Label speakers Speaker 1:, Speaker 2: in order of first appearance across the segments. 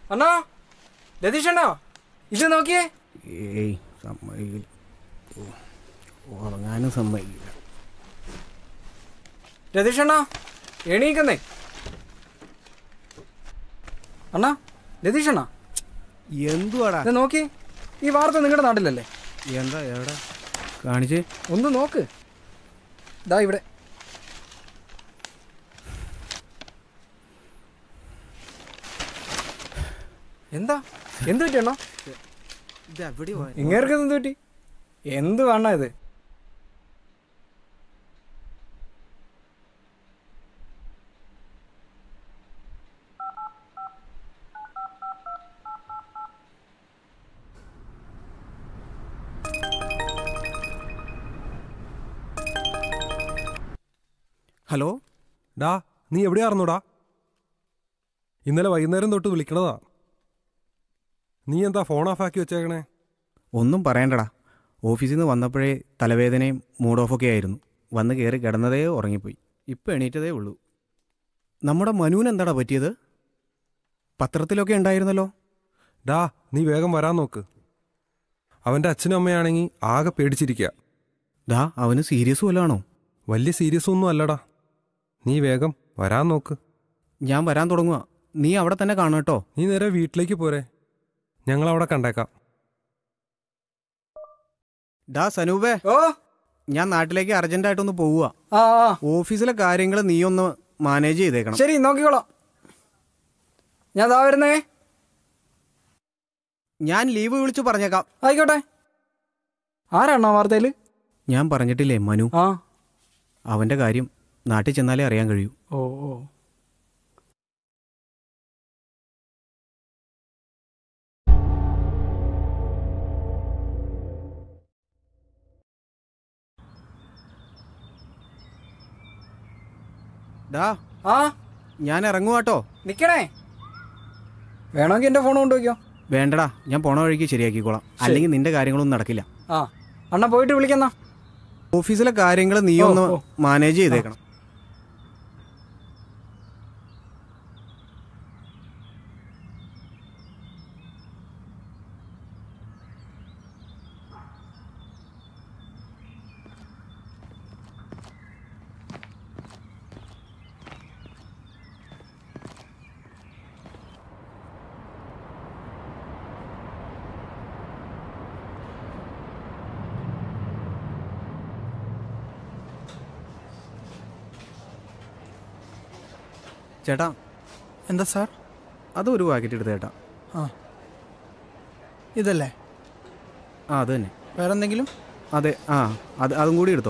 Speaker 1: അണ്ണാ രതീഷ് അണ്ണാ ഇത് നോക്കിയേ
Speaker 2: ഏയ് സമ്മതിക്കില്ല ഓ, ഉറങ്ങാനും സമ്മതിക്കില്ല
Speaker 1: രതീഷ് അണ്ണാ എണീക്കുന്നേ അണ്ണാ രതീഷ് അണ്ണാ
Speaker 2: എന്തുവാടാ
Speaker 1: ഇത് നോക്കി ഈ വാർത്ത നിങ്ങളുടെ നാട്ടിലല്ലേ
Speaker 2: എന്താ എവിടെ കാണിച്ചേ
Speaker 1: ഒന്ന് നോക്ക് ദാ ഇവിടെ എന്താ എന്ത് പറ്റി അണ്ണാ
Speaker 2: ഇത് എവിടെ
Speaker 1: ഇങ്ങേർക്ക് എന്ത് പറ്റി എന്ത് വേണ ഇത്
Speaker 2: ഹലോ
Speaker 3: ഡാ നീ എവിടെയായിരുന്നുടാ ഇന്നലെ വൈകുന്നേരം തൊട്ട് വിളിക്കണതാ നീ എന്താ ഫോൺ ഓഫ് ആക്കി വെച്ചേക്കണേ
Speaker 2: ഒന്നും പറയണ്ടടാ ഓഫീസിൽ നിന്ന് വന്നപ്പോഴേ തലവേദനയും മൂഡ് ഓഫൊക്കെ ആയിരുന്നു വന്ന് കയറി കിടന്നതേ ഉറങ്ങിപ്പോയി ഇപ്പം എണീറ്റതേ ഉള്ളൂ നമ്മുടെ മനുവിന് എന്താടാ പറ്റിയത് പത്രത്തിലൊക്കെ ഉണ്ടായിരുന്നല്ലോ
Speaker 3: ഡാ നീ വേഗം വരാൻ നോക്ക് അവൻ്റെ അച്ഛനും അമ്മയാണെങ്കിൽ ആകെ പേടിച്ചിരിക്കുക
Speaker 2: ഡാ അവന് സീരിയസ് വല്ലതാണോ
Speaker 3: വലിയ സീരിയസ് ഒന്നും അല്ലടാ നീ വേഗം വരാൻ നോക്ക്
Speaker 2: ഞാൻ വരാൻ തുടങ്ങുക നീ അവിടെ തന്നെ കാണും കേട്ടോ
Speaker 3: നീ നേരെ വീട്ടിലേക്ക് പോരെ ഞങ്ങൾ അവിടെ കണ്ടേക്കാം
Speaker 2: ഡാ സനൂപേ
Speaker 1: ഓ
Speaker 2: ഞാൻ നാട്ടിലേക്ക് അർജന്റായിട്ടൊന്ന് പോവുക
Speaker 1: ആ ആ
Speaker 2: ഓഫീസിലെ കാര്യങ്ങൾ നീ ഒന്ന് മാനേജ് ചെയ്തേക്കണം
Speaker 1: ശരി നോക്കിക്കോളാം ഞാൻ ദാ വരുന്നേ
Speaker 2: ഞാൻ ലീവ് വിളിച്ചു പറഞ്ഞേക്കാം
Speaker 1: ആയിക്കോട്ടെ ആരാണോ വാർത്തയിൽ
Speaker 2: ഞാൻ പറഞ്ഞിട്ടില്ലേ മനു
Speaker 1: ആ
Speaker 2: അവന്റെ കാര്യം നാട്ടിൽ ചെന്നാലേ അറിയാൻ കഴിയൂ
Speaker 1: ഓ ഓ
Speaker 2: ഡാ
Speaker 1: ആ
Speaker 2: ഞാൻ ഇറങ്ങുവാട്ടോ
Speaker 1: നിക്കണേ വേണമെങ്കിൽ എൻ്റെ ഫോൺ കൊണ്ടുപോയിക്കോ
Speaker 2: വേണ്ടടാ ഞാൻ പോണ വഴിക്ക് ശരിയാക്കിക്കോളാം അല്ലെങ്കിൽ നിന്റെ കാര്യങ്ങളൊന്നും നടക്കില്ല
Speaker 1: ആ അണ്ണ പോയിട്ട് വിളിക്കുന്ന
Speaker 2: ഓഫീസിലെ കാര്യങ്ങൾ നീ
Speaker 1: ഓ,
Speaker 2: ഒന്ന്
Speaker 1: ഓ.
Speaker 2: മാനേജ് ചെയ്തേക്കണം ചേട്ടാ
Speaker 4: എന്താ സാർ
Speaker 2: അതും ഒരു പാക്കറ്റ് എടുത്ത് ചേട്ടാ
Speaker 4: ആ ഇതല്ലേ
Speaker 2: ആ അത് തന്നെ
Speaker 4: വേറെ എന്തെങ്കിലും
Speaker 2: അതെ ആ അത് അതും കൂടി എടുത്തോ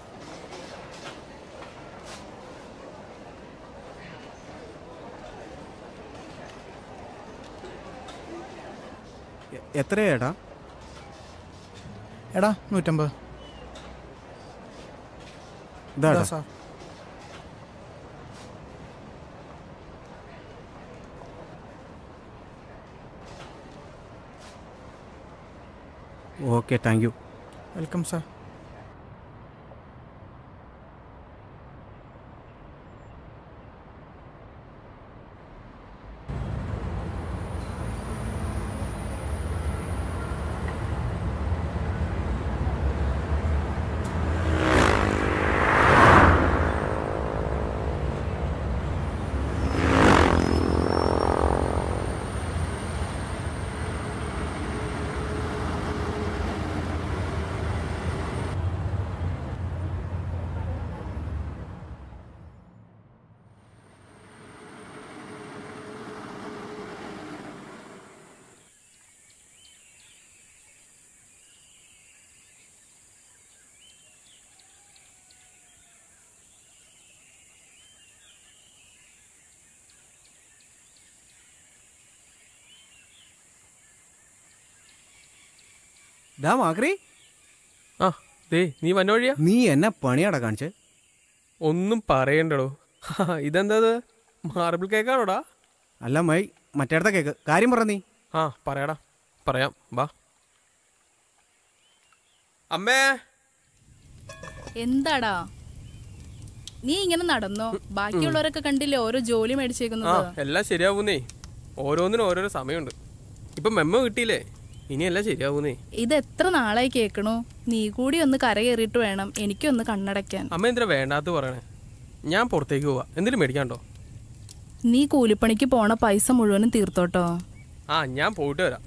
Speaker 2: എ- എത്രയാ ചേട്ടാ
Speaker 4: എടാ നൂറ്റമ്പത്
Speaker 2: ഇതാ
Speaker 4: ഇതാ sir
Speaker 2: okay thank you
Speaker 4: welcome sir
Speaker 2: ഡാ മാക്രി
Speaker 5: ആ ദേ നീ വന്ന വഴിയാ
Speaker 2: നീ എന്നെ പണിയാടാ കാണിച്ചേ
Speaker 5: ഒന്നും പറയണ്ടടോ ഇതെന്താ മാർബിൾ കേക്കാണോടാ
Speaker 2: അല്ല മൈ മറ്റേടത്തെ കേക്ക് കാര്യം പറ നീ
Speaker 5: ആ പറയാടാ പറയാം വാ അമ്മേ
Speaker 6: എന്താടാ നീ ഇങ്ങനെ നടന്നോ ബാക്കിയുള്ളവരൊക്കെ കണ്ടില്ലേ ഓരോ ജോലി
Speaker 5: ആ
Speaker 6: മേടിച്ചേക്കുന്നത്
Speaker 5: എല്ലാം ശരിയാവുന്നേ ഓരോന്നിനും ഓരോരോ സമയമുണ്ട് ഇപ്പം മെമ്മ കിട്ടിയില്ലേ ഇനിയല്ല ശരിയാവൂന്നേ
Speaker 6: ഇത് എത്ര നാളായി കേൾക്കണു നീ കൂടി ഒന്ന് കരകയറിയിട്ട് വേണം എനിക്കൊന്ന് കണ്ണടയ്ക്കാൻ
Speaker 5: അമ്മ എന്തിനാ വേണ്ടാത്ത പറയണേ ഞാൻ പുറത്തേക്ക് പോവാ എന്തിനും മേടിക്കാണ്ടോ
Speaker 6: നീ കൂലിപ്പണിക്ക് പോണ പൈസ മുഴുവനും തീർത്തോട്ടോ
Speaker 5: ആ ഞാൻ പോയിട്ട് വരാം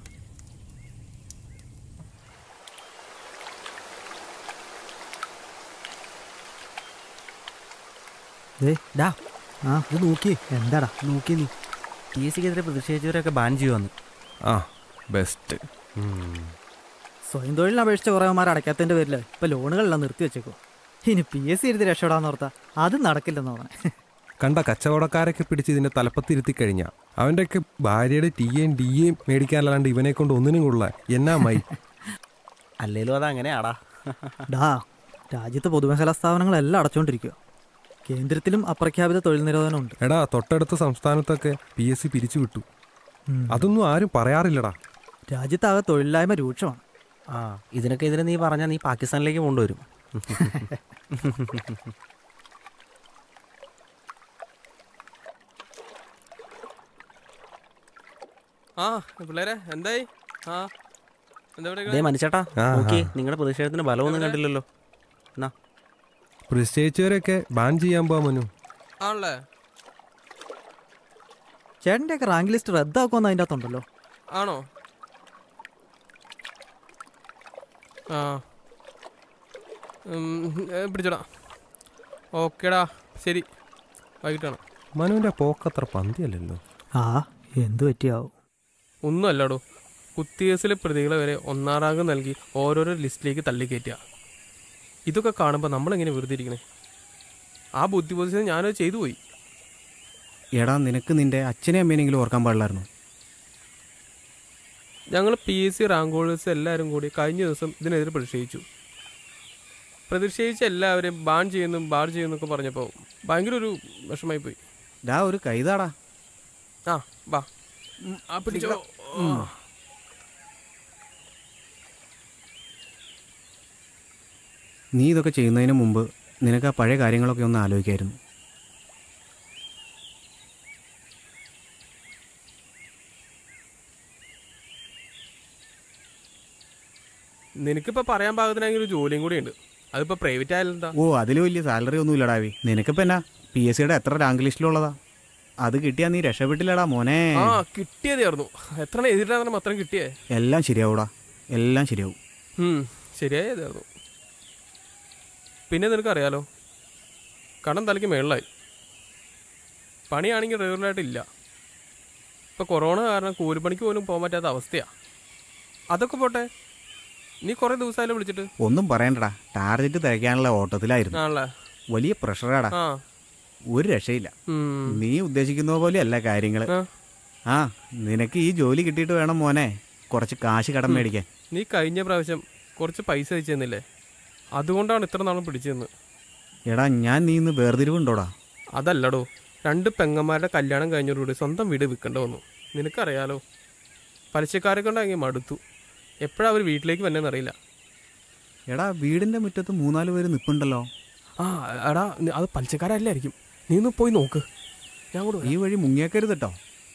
Speaker 7: ഡാ ആ ഇത് നോക്കി എന്താടാ നോക്കി നീ ടി എസ് സിക്കെതിരെ പ്രതിഷേധിച്ചവരൊക്കെ ബാൻ ചെയ്യുമെന്ന്
Speaker 3: ആ ബെസ്റ്റ്
Speaker 8: സ്വയം തൊഴിലിന് അപേക്ഷിച്ച കുറേ മാർ അടയ്ക്കാത്തതിന്റെ പേരിൽ ഇപ്പൊ ലോണുകളെല്ലാം നിർത്തി വെച്ചേക്കോ ഇനി പി എസ് സി എഴുതി രക്ഷപ്പെടാന്ന് ഓർത്താ അത് നടക്കില്ലെന്ന് തോന്നണേ
Speaker 3: കണ്ട കച്ചവടക്കാരൊക്കെ പിടിച്ച് ഇതിന്റെ തലപ്പത്തിരുത്തി കഴിഞ്ഞാ അവന്റെയൊക്കെ ഭാര്യയുടെ ടി എയും ഡി എയും മേടിക്കാനല്ലാണ്ട് ഇവനെ കൊണ്ട് ഒന്നിനും കൊള്ള എന്നാ മൈ
Speaker 7: അല്ലേലും അത് അങ്ങനെയാടാ
Speaker 8: ഡാ രാജ്യത്തെ പൊതുമേഖലാ സ്ഥാപനങ്ങളെല്ലാം അടച്ചുകൊണ്ടിരിക്കുക കേന്ദ്രത്തിലും അപ്രഖ്യാപിത തൊഴിൽ നിരോധനമുണ്ട്
Speaker 3: എടാ തൊട്ടടുത്ത സംസ്ഥാനത്തൊക്കെ പി എസ് സി പിരിച്ചു വിട്ടു
Speaker 8: ഉം.
Speaker 3: അതൊന്നും ആരും പറയാറില്ലടാ
Speaker 8: രാജ്യത്താകെ തൊഴിലില്ലായ്മ രൂക്ഷമാണ്
Speaker 7: ആ ഇതിനൊക്കെ എതിരെ നീ പറഞ്ഞാൽ നീ പാകിസ്ഥാനിലേക്ക് കൊണ്ടുവരും
Speaker 5: ആ പിള്ളേരെ എന്തായി ആ എന്താ ഇവിടെ
Speaker 7: ദേ മനുച്ചേട്ടാ
Speaker 3: ആ,
Speaker 7: നോക്കി നിങ്ങളുടെ പ്രതിഷേധത്തിന് ബലമൊന്നും കണ്ടില്ലല്ലോ എന്നാ
Speaker 3: പ്രതിഷേധിച്ചവരൊക്കെ ബാൻ ചെയ്യാൻ പോവാ മനു
Speaker 5: ആണല്ലേ
Speaker 8: ചേട്ടൻ്റെ ഒക്കെ റാങ്ക് ലിസ്റ്റ് റദ്ദാക്കുമെന്ന് അതിൻ്റെ അകത്തുണ്ടല്ലോ
Speaker 5: ആണോ ആ ഉം, ഏ, പിടിച്ചോടാ ഓക്കേടാ ശരി വൈകിട്ടാണ്
Speaker 3: മനുവിന്റെ പോക്കത്ര പന്തിയല്ലല്ലോ
Speaker 8: ആ എന്ത് പറ്റിയാവും
Speaker 5: ഒന്നും അല്ലാടോ കുത്തിയേസിലെ പ്രതികളെ വരെ ഒന്നാം റാങ്ക് നൽകി ഓരോരോ ലിസ്റ്റിലേക്ക് തള്ളിക്കയറ്റുക ഇതൊക്കെ കാണുമ്പോൾ നമ്മളെങ്ങനെ വെറുതെ ഇരിക്കണേ ആ ബുദ്ധിബോധിച്ചത് ഞാനത് ചെയ്തു പോയി
Speaker 2: എടാ നിനക്ക് നിന്റെ അച്ഛനെയും അമ്മേനെങ്കിലും ഓർക്കാൻ പാടില്ലായിരുന്നു
Speaker 5: ഞങ്ങൾ P S C rank holders എല്ലാവരും കൂടി കഴിഞ്ഞ ദിവസം ഇതിനെതിരെ പ്രതിഷേധിച്ചു പ്രതിഷേധിച്ച എല്ലാവരെയും ബാൻ ചെയ്യുന്നു ബാർ ചെയ്യുന്നൊക്കെ പറഞ്ഞപ്പോൾ ഭയങ്കര ഒരു വിഷമായി പോയി
Speaker 2: ഡാ ഒരു കൈതാടാ
Speaker 5: ആ ബാ ആ പിടിച്ചോ
Speaker 2: നീ ഇതൊക്കെ ചെയ്യുന്നതിന് മുമ്പ് നിനക്ക് ആ പഴയ കാര്യങ്ങളൊക്കെ ഒന്ന് ആലോചിക്കായിരുന്നു
Speaker 5: നിനക്കിപ്പോൾ പറയാൻ പാകത്തിനെങ്കിൽ ഒരു ജോലിയും കൂടി ഉണ്ട് അതിപ്പോൾ പ്രൈവറ്റ് ആയാലും എന്താ
Speaker 2: ഓ അതിൽ വലിയ സാലറി ഒന്നും ഇല്ലടാവി നിനക്കിപ്പോൾ എന്നാ പി എസ് സിയുടെ എത്ര റാങ്ക് ലിസ്റ്റിലുള്ളതാ അത് കിട്ടിയാ നീ രക്ഷപ്പെട്ടില്ലടാ മോനെ
Speaker 5: ആ കിട്ടിയതായിരുന്നു എത്ര എഴുതിയിട്ടാണ് മാത്രം കിട്ടിയേ
Speaker 2: എല്ലാം ശരിയാവൂടാ എല്ലാം ശരിയാവും
Speaker 5: ഉം, ശരിയായതായിരുന്നു പിന്നെ നിനക്കറിയാലോ കടം തലയ്ക്ക് മേളിലായി പണിയാണെങ്കിൽ റെഗുലറായിട്ട് ഇല്ല ഇപ്പം കൊറോണ കാരണം കൂലിപ്പണിക്ക് പോലും പോകാൻ പറ്റാത്ത അവസ്ഥയാണ് അതൊക്കെ പോട്ടെ നീ കുറേ ദിവസമായാലും വിളിച്ചിട്ട്
Speaker 2: ഒന്നും പറയണ്ടടാ ടാർജറ്റ് തികയ്ക്കാനുള്ള ഓട്ടത്തിലായിരുന്നു
Speaker 5: ആണല്ലേ
Speaker 2: വലിയ പ്രഷറാടാ
Speaker 5: ആ
Speaker 2: ഒരു രക്ഷയില്ല
Speaker 5: ഉം.
Speaker 2: നീ ഉദ്ദേശിക്കുന്ന പോലെയല്ല കാര്യങ്ങൾ
Speaker 5: ആ.
Speaker 2: ആ നിനക്ക് ഈ ജോലി കിട്ടിയിട്ട് വേണം മോനെ കുറച്ച് കാശ് കടം മേടിക്കാൻ
Speaker 5: നീ കഴിഞ്ഞ പ്രാവശ്യം കുറച്ച് പൈസ അയച്ചു തന്നില്ലേ അതുകൊണ്ടാണ് ഇത്ര നാളും പിടിച്ചതെന്ന്
Speaker 2: എടാ ഞാൻ നീ ഇന്ന് വേർതിരിവുണ്ടോടാ
Speaker 5: അതല്ലടോ രണ്ട് പെങ്ങന്മാരുടെ കല്യാണം കഴിഞ്ഞതോടുകൂടി സ്വന്തം വീട് വിൽക്കേണ്ട വന്നു നിനക്കറിയാലോ പലിശക്കാരെ കൊണ്ടാങ്ങി മടുത്തു എപ്പോഴാ അവർ വീട്ടിലേക്ക് വന്നതെന്നറിയില്ല
Speaker 2: എടാ വീടിന്റെ മുറ്റത്ത് മൂന്നാല് പേര് നിപ്പുണ്ടല്ലോ
Speaker 5: ആ എടാ നി- അത് പലിശക്കാരല്ലായിരിക്കും നീ ഒന്ന് പോയി നോക്ക് ഞാൻ കൂടെ
Speaker 2: ഈ വഴി മുങ്ങിയേക്കരുത് കേട്ടോ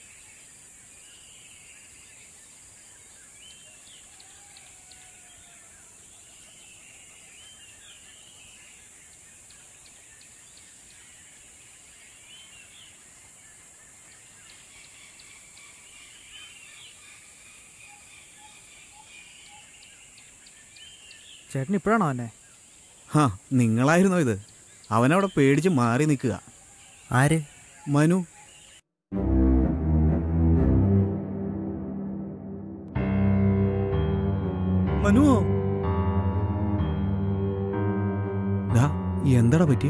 Speaker 8: ചേട്ടൻ ഇപ്പോഴാണോ എന്നെ
Speaker 2: ഹാ നിങ്ങളായിരുന്നോ ഇത് അവനവിടെ പേടിച്ച് മാറി നിൽക്കുക
Speaker 7: ആര്
Speaker 2: മനു
Speaker 8: മനുവോ
Speaker 2: ദാ എന്താടാ പറ്റിയ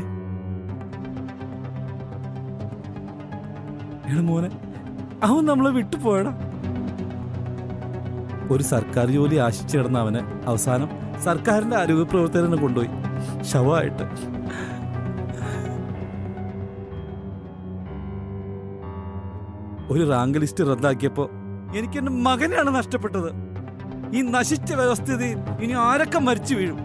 Speaker 9: എടാ മോനെ അവൻ നമ്മളെ വിട്ടുപോയടാ ഒരു സർക്കാർ ജോലി ആശിച്ചു കിടന്ന അവനെ അവസാനം സർക്കാരിന്റെ ആരോഗ്യ പ്രവർത്തകനെ കൊണ്ടുപോയി ശവമായിട്ട് ഒരു റാങ്ക് ലിസ്റ്റ് റദ്ദാക്കിയപ്പോ എനിക്ക് എന്റെ മകനെയാണ് നഷ്ടപ്പെട്ടത് ഈ നശിച്ച വ്യവസ്ഥിതിയിൽ ഇനി ആരൊക്കെ മരിച്ചു വീഴും